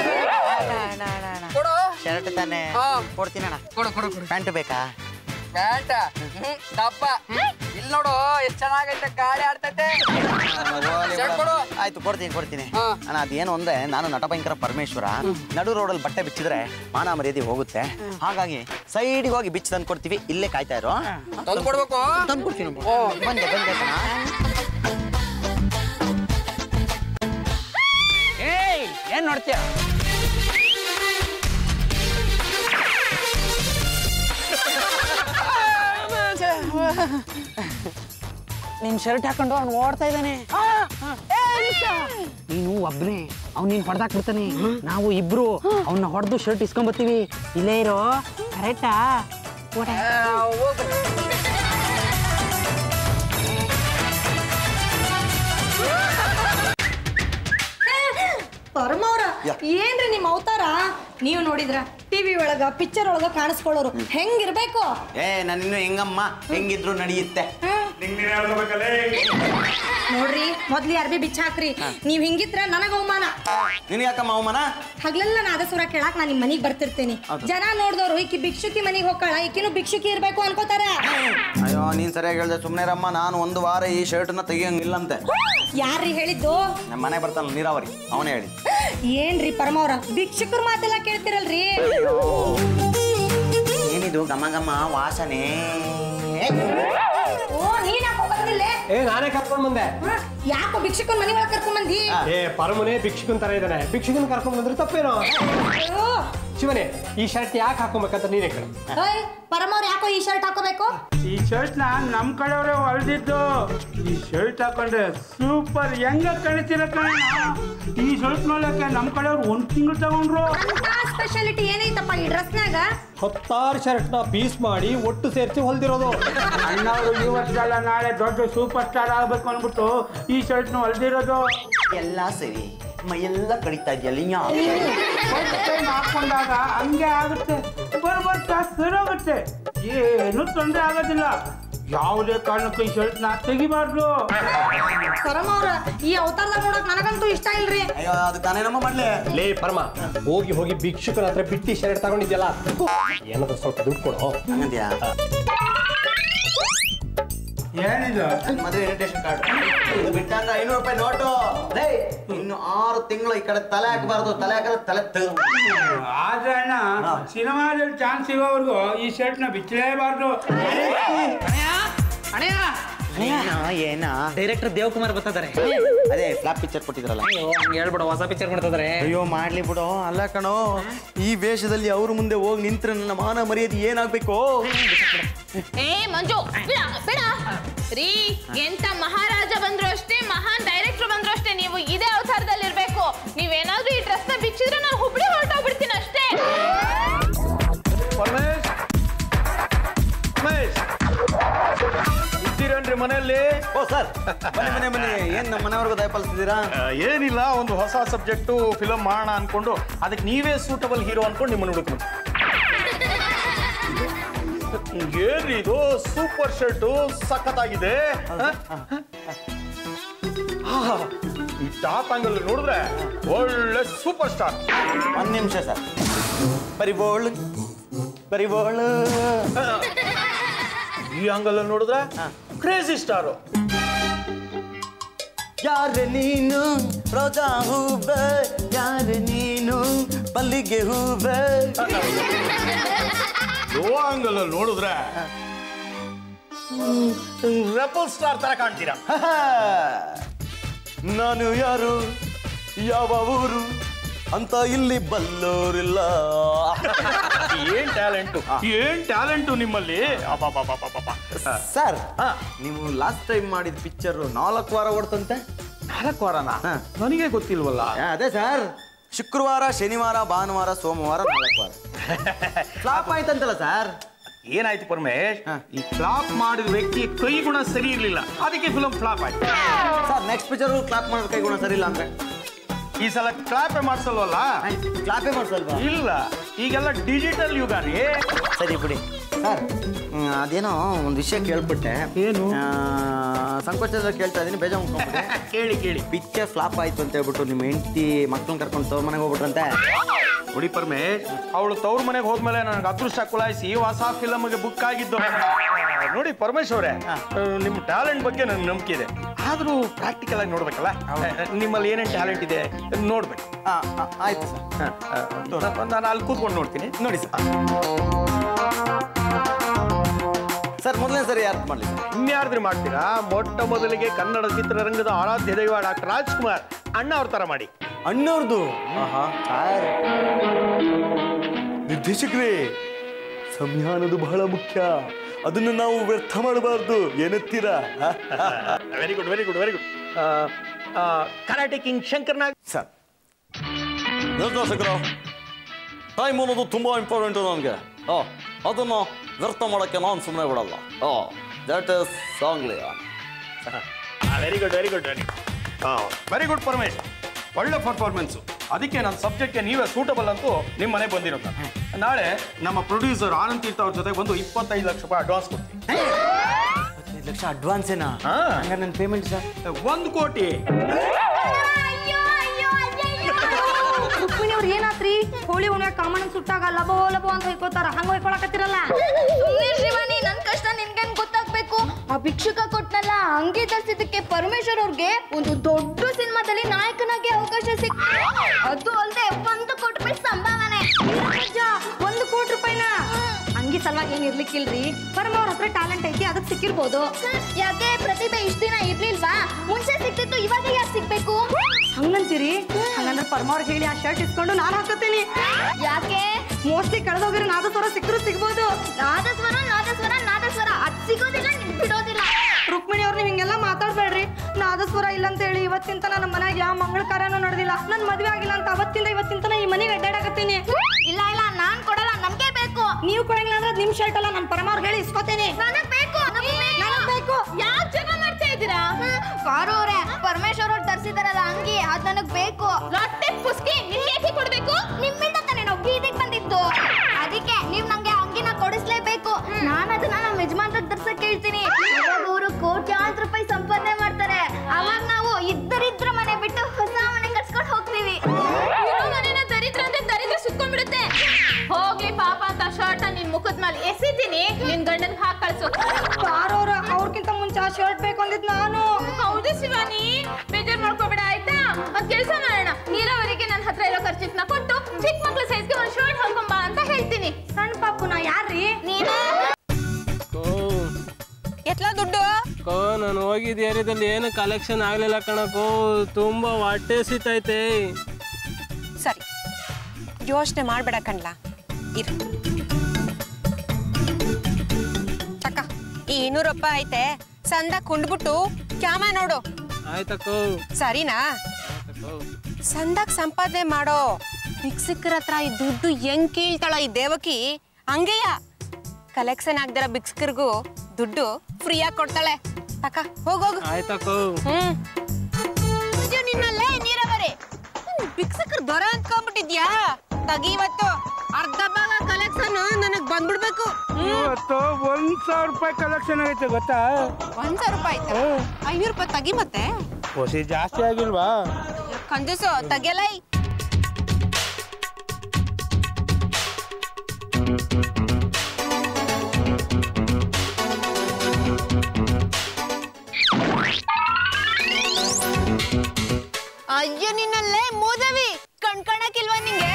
ಕೊಡು ಶರ್ಟ್ ತಾನೆ ಹಾ. ಕೊಡ್ತೀನಣ್ಣ ಕೊಡು ಕೊಡು ಕೊಡು ಪ್ಯಾಂಟ್ ಬೇಕಾ ಪ್ಯಾಂಟ ದಪ್ಪ ಇಲ್ಲಿ ನೋಡು ಎಷ್ಟ್ ಚೆನ್ನಾಗೈತೆ ಗಾಳಿ ಆಡ್ತೈತೆ ಶರ್ಟ್ ಕೊಡು ಆಯ್ತು ಕೊಡ್ತೀನಿ ಕೊಡ್ತೀನಿ ಹಾ. ಅಣ್ಣ ಅದೇನು ಅಂದ್ರೆ ನಾನು ನಟಭಯಂಕರ ಪರಮೇಶ್ವರ ನಡು ರೋಡಲ್ಲಿ ಬಟ್ಟೆ ಬಿಚ್ಚಿದ್ರೆ ಮಾನ ಮರ್ಯಾದೆ ಹೋಗುತ್ತೆ ಹಾಗಾಗಿ ಸೈಡಿಗೆ ಹೋಗಿ ಬಿಚ್ಚಿ ತಂದು ಕೊಡ್ತೀವಿ ಇಲ್ಲೇ ಕಾಯ್ತಾ ಇರೋ ತಂದು ಕೊಡ್ಬೇಕು ತಂದು ಕೊಡ್ತೀನಿ ಬಂದೆ ಬಂದೆ ಕಣ ಏಯ್ ಏನ್ ನೋಡ್ತೀಯ ನಿನ್ ಶರ್ಟ್ ಹಾಕೊಂಡು ಅವ್ನು ಓಡ್ತಾ ಇದ್ದಾನೆ ನೀನು ಒಬ್ನೇ ಅವ್ನು ನೀನ್ ಹೊಡೆದಾಕ್ಬಿಡ್ತಾನೆ ನಾವು ಇಬ್ರು ಅವನ್ನ ಹೊಡೆದು ಶರ್ಟ್ ಇಸ್ಕೊಂಬತ್ತೀವಿ ಇಲ್ಲೇ ಇರೋ ಕರೆಕ್ಟಾ ಪರಮವ್ರ ಏನ್ರಿ ನಿಮ್ ಅವತಾರ ನೀವು ನೋಡಿದ್ರ ಟಿವಿ ಒಳಗ ಪಿಕ್ಚರ್ ಒಳಗ ಕಾಣಿಸ್ಕೊಳ್ಳೋರು ಹೆಂಗಿರ್ಬೇಕು ಏ ನಾನು ಇನ್ನು ಹೆಂಗಮ್ಮ ಹೆಂಗಿದ್ರು ನಡೆಯುತ್ತೆ ನೋಡ್ರಿ ಮೊದ್ಲು ಅರ್ಬಿ ಬಿಚ್ಚ ಹಾಕ್ರಿ ನೀವ್ ಹಿಂಗಿದ್ರ ನನಗ ಅವಮಾನ ನಿನಗೆ ಯಾಕಮ್ಮ ಅವಮಾನ ಹಗ್ಲೆಲ್ಲ ನಾದಸುರ ಕೇಳಾಕ್ ನಾ ನಿಮ್ ಮನಿಗ್ ಬರ್ತಿರ್ತೀನಿ ಜನ ನೋಡ್ದವ್ರು ಈಕಿ ಭಿಕ್ಷುಕಿ ಮನಿಗ್ ಹೋಗ್ತಾಳ ಈಕಿನೂ ಭಿಕ್ಷುಕಿ ಇರ್ಬೇಕು ಅನ್ಕೋತಾರ ಅಯ್ಯೋ ನೀನ್ ಸರಿಯಾಗಿ ಹೇಳ್ದೆ ಸುಮ್ಮನೆ ರಮ್ಮ ನಾನು ಒಂದು ವಾರ ಈ ಶರ್ಟ್ನ ತೆಗಿಯಂಗಿಲ್ಲಂತೆ ಯಾರ್ರಿ ಹೇಳಿದ್ದು ನಮ್ಮ ಮನೆ ಬರ್ತಾನಲ್ಲ ನೀರಾವರಿ ಅವನೇ ಹೇಳಿ ಏನ್ರಿ ಪರಮವ್ರ ಭಿಕ್ಷುಕರ ಮಾತೆಲ್ಲ ಕೇಳ್ತಿರಲ್ರಿ ಏನಿದು ಘಮ ಘಮ ವಾಸನೆ ಓ ನೀನ್ ಯಾಕೋ ಬಂದಿಲ್ಲೇ ಏ ನಾನೇ ಕರ್ಕೊಂಡ್ ಬಂದೆ ಹ? ಯಾಕೋ ಭಿಕ್ಷುಕನ್ ಮನಿ ಒಳಗ್ ಕರ್ಕೊಂಡ್ ಬಂದಿ ಏ ಪರಮನೆ ಭಿಕ್ಷುಕನ್ ತರ ಇದ್ದಾನೆ ಭಿಕ್ಷುಕನ್ ಕರ್ಕೊಂಡ್ ಬಂದ್ರೆ ತಪ್ಪೇನೋ ಅಯ್ಯೋ ಶಿವನೇ ಈ ಶರ್ಟ್ ಯಾಕೆ ಹಾಕೋಬೇಕಂತ ನೀನೇ ಕೇಳು ಏಯ್ ಪರಮವ್ರ ಯಾಕೋ ಈ ಶರ್ಟ್ ಹಾಕೋಬೇಕು ಈ ಶರ್ಟ್ನ ನಮ್ಮ ಕಡೆಯವರೇ ಹೊಲ್ದಿದ್ದು ಈ ಶರ್ಟ್ ಹಾಕೊಂಡ್ರೆ ಸೂಪರ್ ಹೆಂಗ ಕಾಣಿಸ್ತೀರ ಕಣ ಈ ಶರ್ಟ್ ನೋಡಕ್ಕೆ ನಮ್ಮ ಕಡೆಯವ್ರು ಒಂದು ತಿಂಗಳು ತಗೊಂಡ್ರು ಅಂತ ಸ್ಪೆಷಾಲಿಟಿ ಏನೈತಪ್ಪ ಈ ಡ್ರೆಸ್ನಾಗ ಹತ್ತಾರು ಶರ್ಟ್ ನ ಪೀಸ್ ಮಾಡಿ ಒಟ್ಟು ಸೇರಿಸಿ ಹೊಲ್ದಿರೋದು ಅಣ್ಣವರು ಈ ವರ್ಷದಲ್ಲ ನಾಳೆ ದೊಡ್ಡ ಸೂಪರ್ ಸ್ಟಾರ್ ಆಗ್ಬೇಕು ಅಂದ್ಬಿಟ್ಟು ಈ ಶರ್ಟ್ನ ಹೊಲ್ದಿರೋದು ಎಲ್ಲ ಸರಿ ಮೈಯೆಲ್ಲ ಕಡಿತಾ ಇದೆಯಲ್ಲ ಫಸ್ಟ್ ಟೈಮ್ ಹಾಕೊಂಡಾಗ ಹಂಗೆ ಆಗುತ್ತೆ ಬರ್ಬರ್ತಾ ಸರೋಗುತ್ತೆ ಏನು ತೊಂದರೆ ಆಗೋದಿಲ್ಲ ಯಾವುದೇ ಕಾರಣಕ್ಕೂ ಈ ಶರ್ಟ್ ನಾ ತೆಗಿಬಾರ್ದು ಪರಮ ಅವ್ರ ಈ ಅವತಾರದಾಗ ನೋಡಕ್ ನನಗಂತೂ ಇಷ್ಟ ಇಲ್ರಿ ಅಯ್ಯೋ ಅದು ತಾನೇನಮ್ಮ ಮಾಡ್ಲಿ ಲೇ ಪರಮ ಹೋಗಿ ಹೋಗಿ ಭಿಕ್ಷುಕರ ಹತ್ರ ಬಿಟ್ಟಿ ಶರ್ಟ್ ತಗೊಂಡಿದ್ಯಲ್ಲ ಏನಾದ್ರು ಸ್ವಲ್ಪ ದುಡ್ಡು ಕೊಡು ಹಂಗಂದ್ಯಾ ಏನಿದು ಮದುವೆ ಇನ್ವಿಟೇಷನ್ ಕಾರ್ಡ್ ಇದು ಬಿಟ್ಟಾಗ ಐನೂರು ರೂಪಾಯಿ ನೋಟು ಲೇ ಇನ್ನು ಆರು ತಿಂಗಳು ಈ ಕಡೆ ತಲೆ ಹಾಕಬಾರ್ದು ತಲೆ ಹಾಕಿದ್ರೆ ತಲೆ ತೆಗೆದು ಆದ್ರೆ ಅಣ್ಣ ಸಿನಿಮಾದಲ್ಲಿ ಚಾನ್ಸ್ ಸಿಗೋವರೆಗೂ ಈ ಶರ್ಟ್ ನ ಬಿಚ್ಚಲೇಬಾರ್ದು ಏನ ಡೈರೆಕ್ಟರ್ ದೇವಕುಮಾರ್ ಬರ್ತಿದ್ದಾರೆ ಅದೇ ಫ್ಲಾಪ್ ಪಿಕ್ಚರ್ ಕೊಟ್ಟಿದ್ರಲ್ಲ ಹಂಗೆ ಹೇಳ್ಬಿಡು ಹೊಸ ಪಿಕ್ಚರ್ ಮಾಡ್ತಿದ್ದಾರೆ ಅಯ್ಯೋ ಮಾಡ್ಲಿ ಬಿಡು ಅಲ್ಲ ಕಣೋ ಈ ವೇಷದಲ್ಲಿ ಅವ್ರ ಮುಂದೆ ಹೋಗಿ ನಿಂತ್ರೆ ನನ್ನ ಮಾನ ಮರ್ಯಾದೆ ಏನಾಗ್ಬೇಕು ಏ ಮಂಜು ಬಿಡ ಬಿಡ ರೀ ಎಂತ ಮಹಾರಾಜ ಬಂದ್ರು ಅಷ್ಟೇ ಮಹಾನ್ ಡೈರೆಕ್ಟರ್ ಬಂದ್ರು ಅಷ್ಟೇ ನೀವು ಇದೇ ಅವತಾರದಲ್ಲಿ ಇರ್ಬೇಕು ನೀವೇನಾದ್ರೂ ಈ ಡ್ರೆಸ್ ನ ಬಿಚ್ಚಿದ್ರೆ ನಾನು ಹುಬ್ಳಿ ಹೊರಟೋಗ್ಬಿಡ್ತೀನಿ ಅಷ್ಟೇ ಪರಮೇಶ್ ಪರಮೇಶ್ ಇದ್ದೀರೇನ್ರಿ ಮನೆಯಲ್ಲಿ ಓ ಸರ್ ಬನ್ನಿ ಬನ್ನಿ ಬನ್ನಿ ಏನ್ ನಮ್ಮ ಮನೆಯವ್ರಿಗೂ ದಯಪಾಲಿಸ್ತಿದ್ದೀರಾ ಆ, ಏನಿಲ್ಲ ಒಂದು ಹೊಸ ಸಬ್ಜೆಕ್ಟು ಫಿಲಮ್ ಮಾಡೋಣ ಅನ್ಕೊಂಡು ಅದಕ್ಕೆ ನೀವೇ ಸೂಟಬಲ್ ಹೀರೋ ಅನ್ಕೊಂಡು ನಿಮ್ಮನ್ನು ಹುಡುಕ್ಬಿಟ್ಟು ಏನ್ರಿ ಇದು ಸೂಪರ್ ಶರ್ಟು ಸಖತ್ತಾಗಿದೆ ಆ? ಆಹಾ, ಈ ಟಾಪ್ ಆಂಗಲ್ ನೋಡಿದ್ರೆ ಒಳ್ಳೆ ಸೂಪರ್ ಸ್ಟಾರ್ ಒಂದ್ ನಿಮಿಷ ಸರ್ ಬರಿಬೋಳು ಬರಿಬೋಳು ಈ ಆಂಗಲ್ ನೋಡಿದ್ರೆ ಕ್ರೇಜಿ ಸ್ಟಾರು ಯಾರ ನೀನು ರೋಜಾ ಹೂವೆ ಯಾರ ನೀನು ಮಲ್ಲಿಗೆ ಹೂವೆ ಲೋ ಆಂಗಲ್ ನೋಡಿದ್ರೆ ರೆಪಲ್ ಸ್ಟಾರ್ ತರ ಕಾಣ್ತೀರಾ ನಾನು ಯಾರು ಯಾವ ಊರು ಅಂತ ಇಲ್ಲಿ ಬಲ್ಲೋರಿಲ್ಲ ಏನ್ ಟ್ಯಾಲೆಂಟು ಏನ್ ಟ್ಯಾಲೆಂಟು ನಿಮ್ಮಲ್ಲಿ ಅಬ್ಬಬ್ಬಬ್ಬಬ್ಬಬ್ಬ. ಸರ್ ಹಾ. ನೀವು ಲಾಸ್ಟ್ ಟೈಮ್ ಮಾಡಿದ ಪಿಕ್ಚರ್ ನಾಲ್ಕು ವಾರ ಓಡ್ತಂತೆ ನಾಲ್ಕು ವಾರನ ಹಾ. ನನಗೆ ಗೊತ್ತಿಲ್ವಲ್ಲ ಆ, ಅದೇ ಸರ್ ಶುಕ್ರವಾರ ಶನಿವಾರ ಭಾನುವಾರ ಸೋಮವಾರ ನಾಲ್ಕು ವಾರ ಫ್ಲಾಪ್ ಆಯ್ತಂತಲ್ಲ ಸರ್ ಏನಾಯ್ತು ಪರಮೇಶ್ ಹಾ. ಈ ಫ್ಲಾಪ್ ಮಾಡಿದ ವ್ಯಕ್ತಿ ಕೈ ಗುಣ ಸರಿ ಇರ್ಲಿಲ್ಲ ಅದಕ್ಕೆ ಫಿಲಂ ಫ್ಲಾಪ್ ಆಯ್ತು ಸರ್ ನೆಕ್ಸ್ಟ್ ಪಿಕ್ಚರ್ ಕ್ಲಾಪ್ ಮಾಡೋದು ಕೈ ಗುಣ ಸರಿ ಇಲ್ಲ ಅಂದ್ರೆ ಈ ಸಲ ಕ್ಲಾಪೇ ಮಾಡ್ಸಲ್ವಲ್ಲ ಕ್ಲಾಪೇ ಮಾಡ್ಸಲ್ವಾ ಇಲ್ಲ ಈಗೆಲ್ಲ ಡಿಜಿಟಲ್ ಯುಗ ರೀ ಸರಿ ಬಿಡಿ ಸರ್ ಹ್ಮ್, ಅದೇನೋ ಒಂದು ವಿಷಯ ಕೇಳ್ಬಿಟ್ಟೆ ಏನು? ಆ, ಸಂಕೋಚದ ಕೇಳ್ತಾ ಇದೀನಿ ಬೇಜ ಕೇಳಿ ಕೇಳಿ ಪಿಕ್ಚರ್ ಫ್ಲಾಪ್ ಆಯ್ತು ಅಂತ ಹೇಳ್ಬಿಟ್ಟು ನಿಮ್ಮ ಹೆಂಡತಿ ಮಕ್ಳನ್ನ ಕರ್ಕೊಂಡು ತವ್ರ ಮನೆಗೆ ಹೋಗ್ಬಿಟ್ರಂತೆ ನೋಡಿ ಪರಮೇಶ್ ಅವಳು ತವ್ರ ಮನೆಗೆ ಹೋದ್ಮೇಲೆ ನನಗೆ ಅದೃಷ್ಟ ಕುಲಾಯಿಸಿ ಹೊಸ ಫಿಲಮ್ಗೆ ಬುಕ್ ಆಗಿದ್ದು ನೋಡಿ ಪರಮೇಶ್ ಅವರೇ ನಿಮ್ಮ ಟ್ಯಾಲೆಂಟ್ ಬಗ್ಗೆ ನನಗೆ ನಂಬಿಕೆ ಇದೆ ಆದ್ರೂ ಪ್ರಾಕ್ಟಿಕಲ್ ಆಗಿ ನೋಡ್ಬೇಕಲ್ಲ ನಿಮ್ಮಲ್ಲಿ ಏನೇನು ಟ್ಯಾಲೆಂಟ್ ಇದೆ ನೋಡ್ಬೇಕು ಆ, ಆ, ಆಯ್ತು ಸರ್ ನಾನು ಅಲ್ಲಿ ಕೂತ್ಕೊಂಡು ನೋಡ್ತೀನಿ ನೋಡಿ ಸರ್ ಸರ್ ಮೊದಲನೇ ಸರಿ ಯಾರು ಮಾಡಲಿ ಸರ್ ಇನ್ಯಾರ್ದ್ರಿ ಮಾಡ್ತೀರಾ ಮೊಟ್ಟ ಮೊದಲಿಗೆ ಕನ್ನಡ ಚಿತ್ರರಂಗದ ಆರಾಧ್ಯ ದೈವ ಡಾಕ್ಟರ್ ರಾಜ್ಕುಮಾರ್ ಅಣ್ಣ ಅವ್ರ ತರ ಮಾಡಿ ಅಣ್ಣವ್ರದ್ದು ಸರ್ ನಿರ್ದೇಶಕರೇ ಸಂವಿಧಾನದು ಬಹಳ ಮುಖ್ಯ ಅದನ್ನು ನಾವು ವ್ಯರ್ಥ ಮಾಡಬಾರ್ದು ಏನತ್ತೀರಾ very good very good very good karate king Shankar Nag sir ನಿರ್ದೇಶಕರು ಟೈಮ್ ಅನ್ನೋದು ತುಂಬ ಇಂಪಾರ್ಟೆಂಟು ನನಗೆ ಓ ಅದನ್ನು ವ್ಯರ್ಥ ಮಾಡೋಕ್ಕೆ ನಾನು ಸುಮ್ಮನೆ ಬಿಡಲ್ಲ oh that is Sangli very good very good very very good Paramesh ಒಳ್ಳೆ ಪರ್ಫಾರ್ಮೆನ್ಸು ಅದಕ್ಕೆ ನನ್ನ ಸಬ್ಜೆಕ್ಟ್ಗೆ ನೀವೇ ಸೂಟಬಲ್ ಅಂತೂ ನಿಮ್ಮ ಮನೆಗೆ ಬಂದಿರೋದು ನಾಳೆ ನಮ್ಮ ಪ್ರೊಡ್ಯೂಸರ್ ಆನಂದ್ ತೀರ್ಥ ಅವ್ರ ಜೊತೆ ಬಂದು ಇಪ್ಪತ್ತೈದು ಲಕ್ಷ ರೂಪಾಯಿ ಅಡ್ವಾನ್ಸ್ ಕೊಡ್ತೀನಿ ಐದು ಲಕ್ಷ ಅಡ್ವಾನ್ಸ್ ಏನಾ ಹಾ. ಹಂಗಾರೆ ನನ್ನ ಪೇಮೆಂಟ್ ಸರ್ ಒಂದು ಕೋಟಿ ರುಕ್ಮಿಣಿ ಅವ್ರು ಏನಾತ್ರಿ ಹೋಳಿ ಹುಣ್ಣಿಮೆ ಕಾಮಣ್ಣ ಸುಟ್ಟಾಗ ಲಬೋ ಲಬೋ ಅಂತ ಹೊಯ್ಕೋತಾರ ಹಂಗ ಹೊಯ್ಕೊಳಕತ್ತಿರಲ್ಲ ಸುಮ್ನೆ ಶಿವಾನಿ ನನ್ ಕಷ್ಟ ನಿನ್ಗೇನ್ ಗೊತ್ತಾಗ್ಬೇಕು ಆ ಭಿಕ್ಷುಕ ಕೊಟ್ನಲ್ಲ ಅಂಗಿ ತರ್ಸಿದ್ದಕ್ಕೆ ಪರಮೇಶ್ವರ್ ಅವ್ರಿಗೆ ಒಂದು ದೊಡ್ಡ ಸಿನಿಮಾದಲ್ಲಿ ನಾಯಕನಾಗಿ ಅವಕಾಶ ಸಿಕ್ ಅದು ಅಲ್ದೆ ಒಂದು ಕೋಟಿ ರೂಪಾಯಿ ಸಂಭಾವನೆ ಅಜ್ಜ, ಒಂದು ಕೋಟಿ ರೂಪಾಯಿನ ಅಂಗಿ ಸಲುವಾಗಿ ಏನ್ ಇರ್ಲಿಕ್ಕಿಲ್ರಿ ಪರಮ ಅವ್ರ ಹತ್ರ ಟ್ಯಾಲೆಂಟ್ ಐತಿ ಅದಕ್ಕೆ ಸಿಕ್ಕಿರ್ಬೋದು ಯಾಕೆ ಪ್ರತಿಭೆ ಇಷ್ಟ ದಿನ ಇರ್ಲಿಲ್ವಾ ಮುಂಚೆ ಸಿಕ್ತಿತ್ತು ಇವಾಗ ಯಾಕೆ ಸಿಗ್ಬೇಕು ಹಂಗಂತೀರಿ ಹಂಗಂದ್ರೆ ಪರಮ ಅವ್ರಿಗೆ ಹೇಳಿ ಆ ಶರ್ಟ್ ಇಸ್ಕೊಂಡು ನಾನು ಹಾಕೋತೀನಿ ಯಾಕೆ ಮೋಸ್ಟ್ಲಿ ಕಳೆದೋಗಿರೋ ನಾದಸ್ವರ ಸಿಕ್ಕರು ಸಿಗ್ಬೋದು ನಾದಸ್ವರ ನಾದಸ್ವರ ನಾದಸ್ವರ ಅದ್ ಸಿಗೋದಿಲ್ಲ ನಿನ್ ಬಿಡೋದಿಲ್ಲ ರುಕ್ಮಿಣಿ ಅವ್ರು ನೀವು ಹಿಂಗೆಲ್ಲ ಮಾತಾಡ್ಬೇಡ್ರಿ ನಾದಸ್ವರ ಇಲ್ಲ ಅಂತ ಹೇಳಿ ಇವತ್ತಿನ ತನ ನಮ್ಮ ಮನೆಯಾಗ ಯಾವ ಮಂಗಳ ಕಾರ್ಯನೂ ನಡೆದಿಲ್ಲ ನನ್ ಮದ್ವೆ ಆಗಿಲ್ಲ ಅಂತ ಅವತ್ತಿಂದ ಇವತ್ತಿನ ತನ ಈ ಮನೆಗೆ ಅಡ್ಡಾಡಕತ್ತೀನಿ ಇಲ್ಲ ಇಲ್ಲ ನಾನ್ ಕೊಡಲ್ಲ ನಮ್ಗೆ ಬೇಕು ನೀವು ಕೊಡಂಗಿಲ್ಲ ಅಂದ್ರೆ ನಿಮ್ ಶರ್ಟ್ ಅಲ್ಲ ನನ್ನ ಪರಮ ಅವ್ರಿಗೆ ಹೇಳಿ ಇಸ್ಕೋತೀನಿ ನನಗ್ ಬೇಕು ನನಗ್ ಬೇಕು ಯಾಕೆ ಜನ ಮಾಡ್ತಾ ಇದ್ದೀರಾ ಕಾರು ಅವ್ರೆ ಪರಮೇಶ್ವರ್ ಅವ್ರು ತರ್ಸಿದಾರಲ್ಲ ಅಂಗಿ ಅದ್ ನನಗ್ ಬೇಕು ರೊಟ್ಟೆ ಪುಸ್ಕಿ ನಿನ್ಗೆ ಕೊಡ್ಬೇಕು ನಿಮ್ಮಿಂದ ತಾನೇ ನಾವು ಬೀದಿಗೆ ಬಂದಿದ್ದು ಅದಕ್ಕೆ ನೀವ್ ನಂಗೆ ಅಂಗಿನ ಕೊಡಿಸ್ಲೇಬೇಕು ನಾನು ಅದನ್ನ ನಮ್ಮ ಯಜಮಾನ್ರಿಗೆ ತರ್ಸಕ್ ಹೇಳ್ತೀನಿ ನಿನ್ ಗಂಡನ್ ಹಾಕ್ ಕಳ್ಸು ಪಾರೋರ ಅವ್ರಕ್ಕಿಂತ ಮುಂಚೆ ಆ ಶರ್ಟ್ ಬೇಕು ಅಂದಿದ್ ನಾನು ಹೌದು ಶಿವಾನಿ ಬೇಜಾರ್ ಮಾಡ್ಕೋಬೇಡ ಆಯ್ತಾ ಒಂದ್ ಕೆಲ್ಸ ಮಾಡೋಣ ನೀರಾವರಿಗೆ ನನ್ನ ಹತ್ರ ಇರೋ ಖರ್ಚಿನ ಕೊಟ್ಟು ಚಿಕ್ಕ ಮಕ್ಳ ಸೈಜ್ಗೆ ಒಂದ್ ಶರ್ಟ್ ಹಾಕೊಂಬಾ ಅಂತ ಹೇಳ್ತೀನಿ ಸಣ್ಣ ಪಾಪು ನಾ ಯಾರ್ರೀ ನೀನೇ ಎತ್ಲಾ ದುಡ್ಡು ಕೋ ನಾನು ಹೋಗಿದ್ದ ಏರಿಯಾದಲ್ಲಿ ಏನು ಕಲೆಕ್ಷನ್ ಆಗ್ಲಿಲ್ಲ ಕಣಕೋ ತುಂಬಾ ಹೊಟ್ಟೆ ಸಿತೈತೆ ಸರಿ ಯೋಚನೆ ಮಾಡಬೇಡ ಕಣ್ಲ ಇರು ಚಕ್ಕ ಈ ಇನ್ನೂರು ರೂಪಾಯಿ ಐತೆ ಸಂದ ಕೊಂಡ್ಬಿಟ್ಟು ಕ್ಯಾಮ ನೋಡು ಆಯ್ತಕ್ಕೋ ಸರಿನಾ ಸಂದಾಗ್ ಸಂಪಾದನೆ ಮಾಡೋ ಭಿಕ್ಷುಕರ ಹತ್ರ ಈ ದುಡ್ಡು ಹೆಂಗ್ ಕೀಳ್ತಾಳ ಈ ದೇವಕಿ ಹಂಗೆಯ ಕಲೆಕ್ಷನ್ ಆಗ್ದಿರೋ ಭಿಕ್ಷುಕರಿಗೂ ದುಡ್ಡು ಫ್ರೀಯಾಗಿ ಕೊಡ್ತಾಳೆ ತಕ ಹೋಗೋಗು ಆಯ್ತಕ್ಕೋ ಹ್ಮ್ ಅಯ್ಯೋ, ನಿನ್ನಲ್ಲೇ ನೀರವರೆ ಭಿಕ್ಷುಕರು ದೊರೆ ಅನ್ಕೊಂಡ್ಬಿಟ್ಟಿದ್ಯಾ ತಗಿ ಇವತ್ತು ಅರ್ಧ ಭಾಗ ಕಲೆಕ್ಷನ್ ನನಗ್ ಬಂದ್ಬಿಡ್ಬೇಕು ಇವತ್ತು ಒಂದ್ ಸಾವಿರ ರೂಪಾಯಿ ಕಲೆಕ್ಷನ್ ಆಗೈತೆ ಗೊತ್ತಾ ಒಂದ್ ಸಾವಿರ ರೂಪಾಯಿ ಆಯ್ತಾ ಐನೂರು ರೂಪಾಯಿ ತಗಿ ಮತ್ತೆ ಹೊಸಿ ಜಾಸ್ತಿ ಆಗಿಲ್ವಾ ಕಂಜೂಸು ತೆಗಿಯಲೈ ಅಯ್ಯೋ ನಿನ್ನಲ್ಲೇ ಮೂದವಿ ಕಣ್ಕಣಕ್ಕಿಲ್ವಾ ನಿಂಗೆ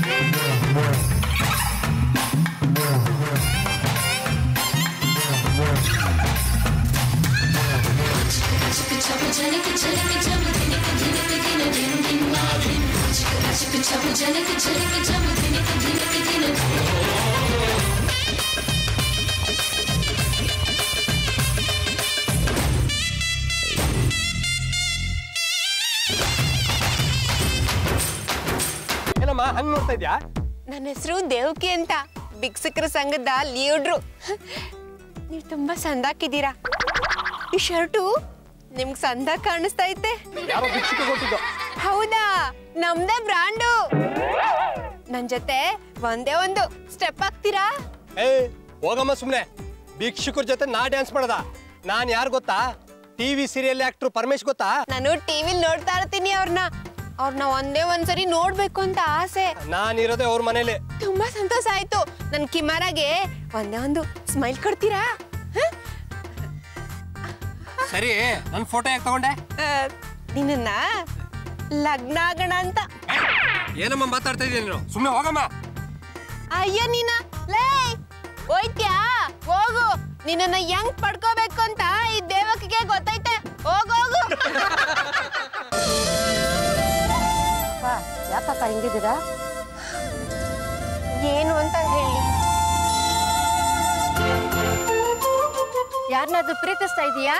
ಏನಮ್ಮ ಹಂಗ್ ನೋಡ್ತಾ ಇದ್ಯಾ ನನ್ನ ಹೆಸರು ದೇವಕಿ ಅಂತ ಭಿಕ್ಷುಕರ ಸಂಘದ ಲೀಡ್ರು ನೀವು ತುಂಬಾ ಸಂದಾಕಿದ್ದೀರಾ ಈ ಶರ್ಟು ನಿಮ್ಗೆ ಸಂದ ಕಾಣಿಸ್ತಾ ಐತೆ ಯಾರೋ ಭಿಕ್ಷಿಕೆ ಕೊಟ್ಟಿದ್ದು ಹೌದಾ ನಮ್ದೇ ಬ್ರಾಂಡು ನನ್ ಜೊತೆ ಒಂದೇ ಒಂದು ಸ್ಟೆಪ್ ಹಾಕ್ತೀರಾ ಏ ಹೋಗಮ್ಮ ಸುಮ್ನೆ ಭಿಕ್ಷುಕರ ಜೊತೆ ನಾ ಡ್ಯಾನ್ಸ್ ಮಾಡದ ನಾನ್ ಯಾರು ಗೊತ್ತಾ ಟಿವಿ ಸೀರಿಯಲ್ ಆಕ್ಟ್ರು ಪರಮೇಶ್ ಗೊತ್ತಾ ನಾನು ಟಿವಿಲ್ ನೋಡ್ತಾ ಇರ್ತೀನಿ ಅವ್ರನ್ನ ಅವ್ರನ್ನ ಒಂದೇ ಒಂದ್ಸರಿ ನೋಡ್ಬೇಕು ಅಂತ ಆಸೆ ನಾನ್ ಇರೋದೇ ಅವ್ರ ಮನೇಲಿ ತುಂಬಾ ಸಂತೋಷ ಆಯ್ತು ನನ್ ಕಿಮಾರಾಗೆ ಒಂದೇ ಒಂದು ಸ್ಮೈಲ್ ಕೊಡ್ತೀರಾ ಹ? ಸರಿ ನನ್ ಫೋಟೋ ಯಾಕೆ ತಗೊಂಡೆ ಆ, ನಿನ್ನ ಲಗ್ನ ಆಗೋಣ ಅಂತ ಏನಮ್ಮ ಮಾತಾಡ್ತಾ ಇದೀಯ ನೀನು ಸುಮ್ನೆ ಹೋಗಮ್ಮ ಅಯ್ಯೋ ನೀನ ಲೇ ಹೋಯ್ತ್ಯಾ ಹೋಗು ನಿನ್ನನ್ನ ಹೆಂಗ್ ಪಡ್ಕೋಬೇಕು ಅಂತ ಈ ದೇವಕಿಗೆ ಗೊತ್ತೈತೆ ಹೋಗೋಗು ಯಾಕಕ್ಕ ಹಿಂಗಿದ್ದೀರಾ ಏನು ಅಂತ ಹೇಳಿ ಯಾರನ್ನಾದ್ರೂ ಪ್ರೀತಿಸ್ತಾ ಇದೀಯಾ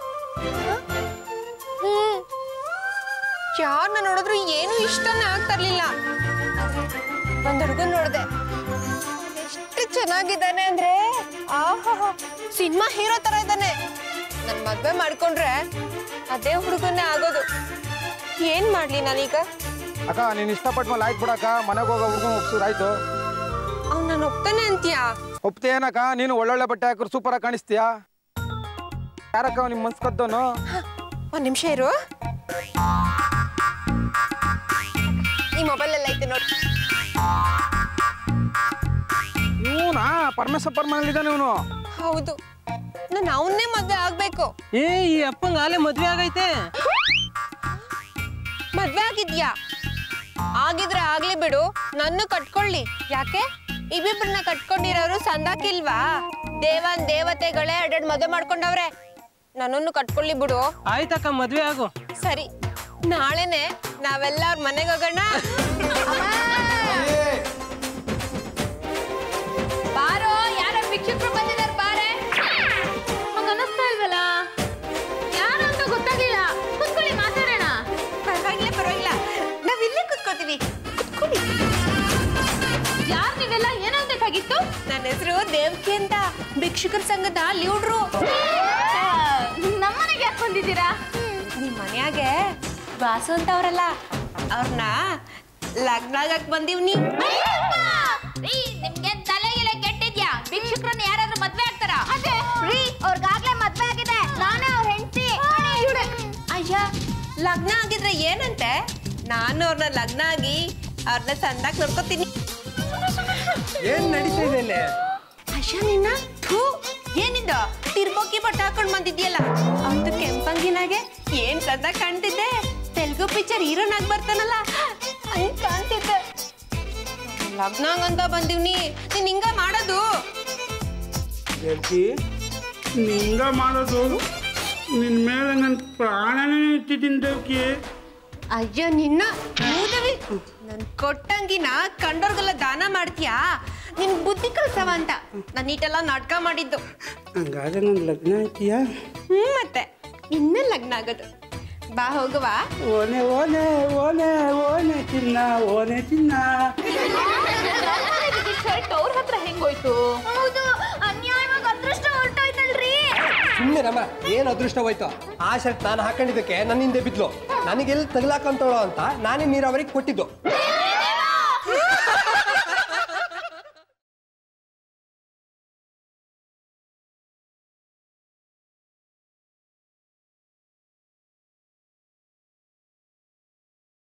ಹ್ಮ್ ಯಾರನ್ನ ನೋಡಿದ್ರು ಏನು ಇಷ್ಟನೇ ಆಗ್ತಿರ್ಲಿಲ್ಲ ಒಂದ್ ಹುಡುಗನ್ ನೋಡ್ದೆ ಎಷ್ಟು ಚೆನ್ನಾಗಿದ್ದಾನೆ ಅಂದ್ರೆ ಆಹಾ ಸಿನಿಮಾ ಹೀರೋ ತರ ಇದ್ದಾನೆ ನನ್ ಮದ್ವೆ ಮಾಡ್ಕೊಂಡ್ರೆ ಅದೇ ಹುಡುಗನೇ ಆಗೋದು ಏನ್ ಮಾಡ್ಲಿ ನಾನೀಗ ಅಕ್ಕ ನೀನ್ ಇಷ್ಟಪಟ್ಟ ಮೇಲೆ ಆಯ್ತು ಬಿಡಕ್ಕ ಮನೆಗೆ ಹೋಗೋ ಹುಡುಗನ ಒಪ್ಸಿದ್ರೆ ಆಯ್ತು ಅವ್ನು ನಾನು ಒಪ್ತಾನೆ ಅಂತೀಯಾ ಒಪ್ತೇನಕ್ಕ ನೀನು ಒಳ್ಳೊಳ್ಳೆ ಬಟ್ಟೆ ಹಾಕಿದ್ರೆ ಸೂಪರ್ ಆಗಿ ಕಾಣಿಸ್ತೀಯಾ ಯಾರಕ್ಕ ನಿಮ್ ಮನ್ಸ್ ಕದ್ದೋನು ಒಂದ್ ನಿಮಿಷ ಇರು ಈ ಮೊಬೈಲ್ ಎಲ್ಲ ಐತೆ ನೋಡಿ ಇವನಾ ಪರಮೇಶ್ವರ್ ಮನೇಲಿದ್ದಾನೆ ಇವನು ಹೌದು ನಾನು ಅವನ್ನೇ ಮದ್ವೆ ಆಗ್ಬೇಕು ಏ ಈ ಅಪ್ಪಂಗ ಆಲೆ ಮದ್ವೆ ಆಗೈತೆ ಮದ್ವೆ ಆಗಿದ್ಯಾ ಆಗಿದ್ರೆ ಆಗ್ಲಿ ಬಿಡು ನನ್ನ ಕಟ್ಕೊಳ್ಳಿ ಯಾಕೆ ಇಬ್ಬಿಬ್ರನ್ನ ಕಟ್ಕೊಂಡಿರೋರು ಸಂದಾಕಿಲ್ವಾ ದೇವನ್ ದೇವತೆಗಳೇ ಎರಡೆರಡು ಮದುವೆ ಮಾಡ್ಕೊಂಡವ್ರೆ ನನ್ನನ್ನು ಕಟ್ಕೊಳ್ಳಿ ಬಿಡು ಆಯ್ತಕ್ಕ ಮದ್ವೆ ಆಗು ಸರಿ ನಾಳೆನೆ ನಾವೆಲ್ಲ ಅವ್ರ ಮನೆಗೆ ಹೋಗೋಣ ಬಾರೋ ಯಾರೋ ಭಿಕ್ಷುಕರು ಬಂದಿದ್ದಾರೆ ಬಾರೆ ಹಂಗ ಅನ್ನಿಸ್ತಾ ಇಲ್ವಲ್ಲ ಯಾರು ಅಂತ ಗೊತ್ತಾಗ್ಲಿಲ್ಲ ಕುತ್ಕೊಳ್ಳಿ ಮಾತಾಡೋಣ ಪರವಾಗಿಲ್ಲ ಪರವಾಗಿಲ್ಲ ನಾವ್ ಇಲ್ಲೇ ಕುತ್ಕೋತೀವಿ ಕುತ್ಕೊಳ್ಳಿ ಯಾರು ನೀವೆಲ್ಲ ಏನಾಗ್ಬೇಕಾಗಿತ್ತು ನನ್ನ ಹೆಸರು ದೇವಕಿ ಅಂತ ಭಿಕ್ಷುಕರ ಸಂಘದ ಲೀಡ್ರು ನಮ್ಮನೆಗೆ ಯಾಕೆ ಬಂದಿದ್ದೀರಾ ನಿಮ್ ಮನ್ಯಾಗೆ ವಾಸು ಅಂತ ಅವ್ರಲ್ಲ ಅವ್ರನ್ನ ಲಗ್ನ ಆಗಕ್ ಬಂದೀವ್ನಿ ರೀ ನಿಮ್ಗೆ ತಲೆಗಿಲೆ ಕೆಟ್ಟಿದ್ಯಾ ಭಿಕ್ಷುಕ್ರನ್ನ ಯಾರಾದ್ರೂ ಮದ್ವೆ ಆಗ್ತಾರ ಅದೇ ರೀ ಅವ್ರಿಗಾಗ್ಲೇ ಮದ್ವೆ ಆಗಿದೆ ನಾನೇ ಅವ್ರ ಹೆಂಡತಿ ಅಯ್ಯ ಲಗ್ನ ಆಗಿದ್ರೆ ಏನಂತೆ ನಾನು ಅವ್ರನ್ನ ಲಗ್ನ ಆಗಿ ಅವ್ರನ್ನ ಚಂದಾಗ್ ನೋಡ್ಕೋತೀನಿ ಏನ್ ನಡೀತಾ ಇದೆ ಇಲ್ಲಿ ಅಯ್ಯ ನಿನ್ನ ಥೂ ಏನಿದ ತಿರ್ಬೋಕಿ ಬಟ್ಟೆ ಹಾಕೊಂಡ್ ಬಂದಿದ್ಯಲ್ಲ ಅವತ್ತು ಕೆಂಪಂಗಿನಾಗೆ ಏನ್ ಸದ ಕಾಣ್ತಿದ್ದೆ ತೆಲುಗು ಪಿಕ್ಚರ್ ಹೀರೋನಾಗ್ ಬರ್ತಾನಲ್ಲ ಹಂಗ್ ಕಾಣ್ತಿದ್ದೆ ಲಗ್ನಾಂಗಂತ ಬಂದಿವ್ನಿ ನೀನ್ ಹಿಂಗ ಮಾಡೋದು ಗೆಳತಿ ನಿಂಗ ಮಾಡೋದು ನಿನ್ನ ಮೇಲೆ ನನ್ನ ಪ್ರಾಣನೇ ಇಟ್ಟಿದ್ದೀನಿ ದೇವ್ಕಿ ಅಯ್ಯೋ ನಿನ್ನ ಮೂದವಿ ನನ್ ಕೊಟ್ಟಂಗಿನ ಕಂಡೋರ್ಗೆಲ್ಲ ದಾನ ಮಾಡ್ತೀಯಾ ನಿನ್ ಬುದ್ಧಿ ಕಲ್ಸವ ಅಂತ ನಾನು ನೀಟೆಲ್ಲ ನಾಟಕ ಮಾಡಿದ್ದು ಹಂಗಾದ್ರೆ ನನ್ನ ಲಗ್ನ ಐತಿಯಾ ಹ್ಮ್ ಮತ್ತೆ ಇನ್ನ ಲಗ್ನ ಆಗೋದು ಬಾ ಹೋಗುವ ಓನೆ ಓನೆ ಓನೆ ಓನೆ ಚಿನ್ನ ಓನೆ ಚಿನ್ನ ಶರ್ಟ್ ಅವ್ರ ಹತ್ರ ಹೆಂಗೋಯ್ತು ಹೌದು ಅನ್ಯಾಯವಾಗಿ ಅದೃಷ್ಟ ಹೊರಟೋಯ್ತಲ್ರಿ ಸುಮ್ಮನೆ ರಮ್ಮ ಏನು ಅದೃಷ್ಟ ಹೋಯ್ತು ಆ ಶರ್ಟ್ ನಾನು ಹಾಕೊಂಡಿದ್ದಕ್ಕೆ ನನ್ನ ಹಿಂದೆ ಬಿದ್ಲು ನನಗೆಲ್ಲಿ ತಗಲಾಕಂತವಳು ಅಂತ ನಾನೇ ನೀರಾವರಿಗೆ ಕೊಟ್ಟಿದ್ದು